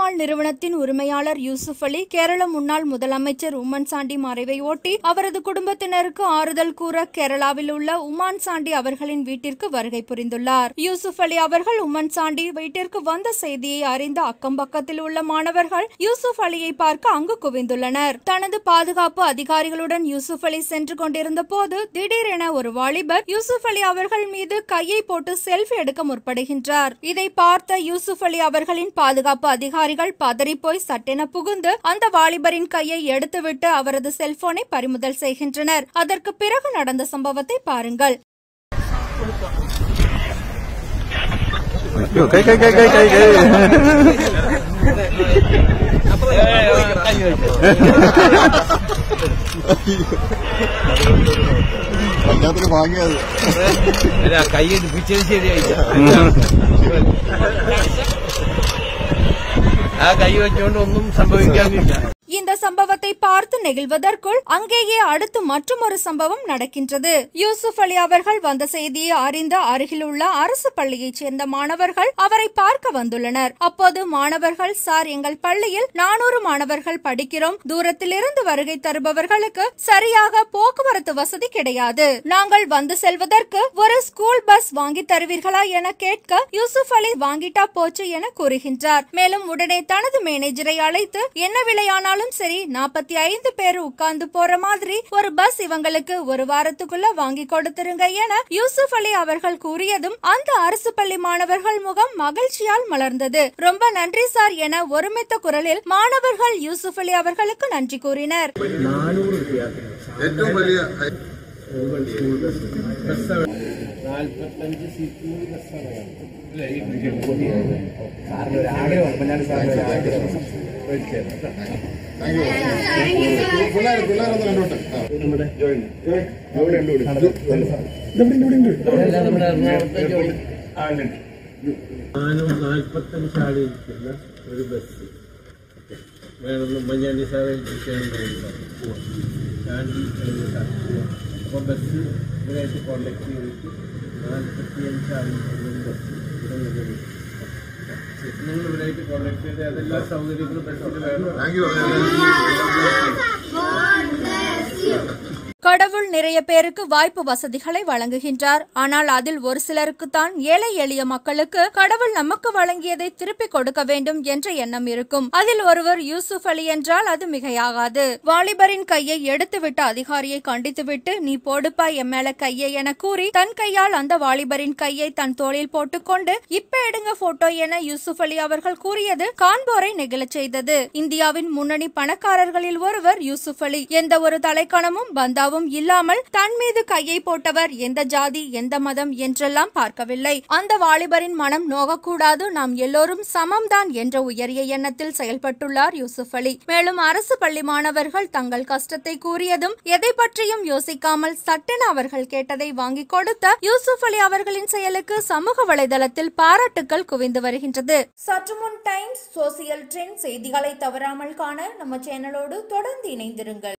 mall நிறுவனத்தின் உரிமையாளர் யூசுப் அலி கேரள முன்னாள் முதலமைச்சர் உம்மன் சாண்டி மறைவை ஒட்டி அவரது குடும்பத்தினருக்கு ஆறுதல் கூற கேரளாவில் உள்ள உமான் சாண்டி அவர்களின் வீட்டிற்கு வருகை புரிந்துள்ளார் யூசுப் அலி அவர்கள் உம்மன் சாண்டி வீட்டிற்கு வந்த செய்தியை அறிந்த அக்கம் பக்கத்தில் உள்ள மாணவர்கள் யூசுப் அலியை பார்க்க அங்கு குவிந்துள்ளனர் தனது பாதுகாப்பு அதிகாரிகளுடன் யூசுப் அலி சென்று கொண்டிருந்த போது திடீரென ஒரு வாலிபர் யூசுப் அலி அவர்கள் மீது கையை போட்டு செல்ஃபி எடுக்க முற்படுகின்றார் இதை பார்த்த யூசுப் அலி அவர்களின் பாதுகாப்பு அதிகாரிகள் பதறிப்போய் சட்டென புகுந்து அந்த வாலிபரின் கையை எடுத்துவிட்டு அவரது செல்போனை பறிமுதல் செய்கின்றனர் அதற்கு பிறகு நடந்த சம்பவத்தை பாருங்கள் ஐயோ, கை கை கை கை கை கை അതിനകത്തിന് വാങ്ങിയത് അല്ല കൈയിട്ട് പിച്ചത് ശരിയായില്ല ആ കൈ വെച്ചുകൊണ്ട് ഒന്നും സംഭവിക്കാനില്ല இந்த சம்பவத்தை பார்த்து நெகிழ்வதற்குள் அங்கேயே அடுத்து மற்றொரு சம்பவம் நடக்கின்றது யூசுப் அலி அவர்கள் வந்த செய்தியை அறிந்த அருகிலுள்ள அரசு பள்ளியைச் சேர்ந்த மாணவர்கள் அவரை பார்க்க வந்துள்ளனர் அப்போது மாணவர்கள் சார் எங்கள் பள்ளியில் நானூறு மாணவர்கள் படிக்கிறோம் தூரத்திலிருந்து வருகை தருபவர்களுக்கு சரியாக போக்குவரத்து வசதி கிடையாது நாங்கள் வந்து செல்வதற்கு ஒரு ஸ்கூல் பஸ் வாங்கி தருவீர்களா என கேட்க யூசுப் அலி வாங்கிட்டா போச்சு என கூறுகின்றார் மேலும் உடனே தனது மேனேஜரை அழைத்து என்ன விலையானாலும் சரி நாற்பத்தி ஐந்து பேர் உட்கார்ந்து போற மாதிரி ஒரு பஸ் இவங்களுக்கு ஒரு வாரத்துக்குள்ள வாங்கி கொடுத்துருங்க என யூசுப் அலி அவர்கள் கூறியதும் அந்த அரசு பள்ளி மாணவர்கள் முகம் மகிழ்ச்சியால் மலர்ந்தது ரொம்ப நன்றி சார் என ஒருமித்த குரலில் மாணவர்கள் யூசுப் அலி அவர்களுக்கு நன்றி கூறினர் ഏറ്റവും വലിയ നാൽപ്പത്തഞ്ച് സീറ്റ് ബസ്സാണ് താങ്ക് യു പിള്ളേർ പിള്ളേരൊന്ന് കണ്ടോട്ടെ നമ്മുടെ എറണാകുളത്തെ ജോലി നാനും നാൽപ്പത്തഞ്ച് ആള് ഇരിക്കുന്ന ഒരു ബസ് വേണമെന്ന് ഉമ്മൻചാണ്ടി സാറെ ചാണ്ടി അപ്പോൾ ബസ് ഇവരായിട്ട് കോണ്ടാക്ട് ചെയ്തിട്ട് നാൽപ്പത്തി അഞ്ച് ആളിരിക്കുന്ന ഒരു ബസ് നിങ്ങൾ ഇവരായിട്ട് കോണ്ടാക്ട് ചെയ്ത് അതെല്ലാ സൗകര്യങ്ങളും ബസ്സിൽ വേണം താങ്ക് യു கடவுள் நிறைய பேருக்கு வாய்ப்பு வசதிகளை வழங்குகின்றார் ஆனால் அதில் ஒரு சிலருக்கு தான் ஏழை எளிய மக்களுக்கு கடவுள் நமக்கு வழங்கியதை திருப்பிக் கொடுக்க வேண்டும் என்ற எண்ணம் இருக்கும் அதில் ஒருவர் யூசுப் அலி என்றால் அது மிகையாகாது வாலிபரின் கையை எடுத்துவிட்ட அதிகாரியை கண்டித்துவிட்டு நீ போடுப்பா என் மேல கையை என கூறி தன் கையால் அந்த வாலிபரின் கையை தன் தோளில் போட்டுக்கொண்டு இப்ப எடுங்க போட்டோ என யூசுப் அலி அவர்கள் கூறியது காண்போரை நெகிழச் செய்தது இந்தியாவின் முன்னணி பணக்காரர்களில் ஒருவர் யூசுப் அலி எந்த ஒரு தலைக்கணமும் பந்தாவும் இல்லாமல் தன் மீது கையை போட்டவர் எந்த ஜாதி எந்த மதம் என்றெல்லாம் பார்க்கவில்லை அந்த வாலிபரின் மனம் நோகக்கூடாது நாம் எல்லோரும் சமம்தான் என்ற உயரிய எண்ணத்தில் செயல்பட்டுள்ளார் யூசுப் அலி மேலும் அரசு பள்ளி மாணவர்கள் தங்கள் கஷ்டத்தை கூறியதும் எதை பற்றியும் யோசிக்காமல் சட்டென அவர்கள் கேட்டதை வாங்கி கொடுத்த யூசுப் அலி அவர்களின் செயலுக்கு சமூக வலைதளத்தில் பாராட்டுக்கள் குவிந்து வருகின்றது சற்று முன் டைம்ஸ் சோசியல் ட்ரெண்ட் செய்திகளை தவறாமல் காண நம்ம சேனலோடு தொடர்ந்து இணைந்திருங்கள்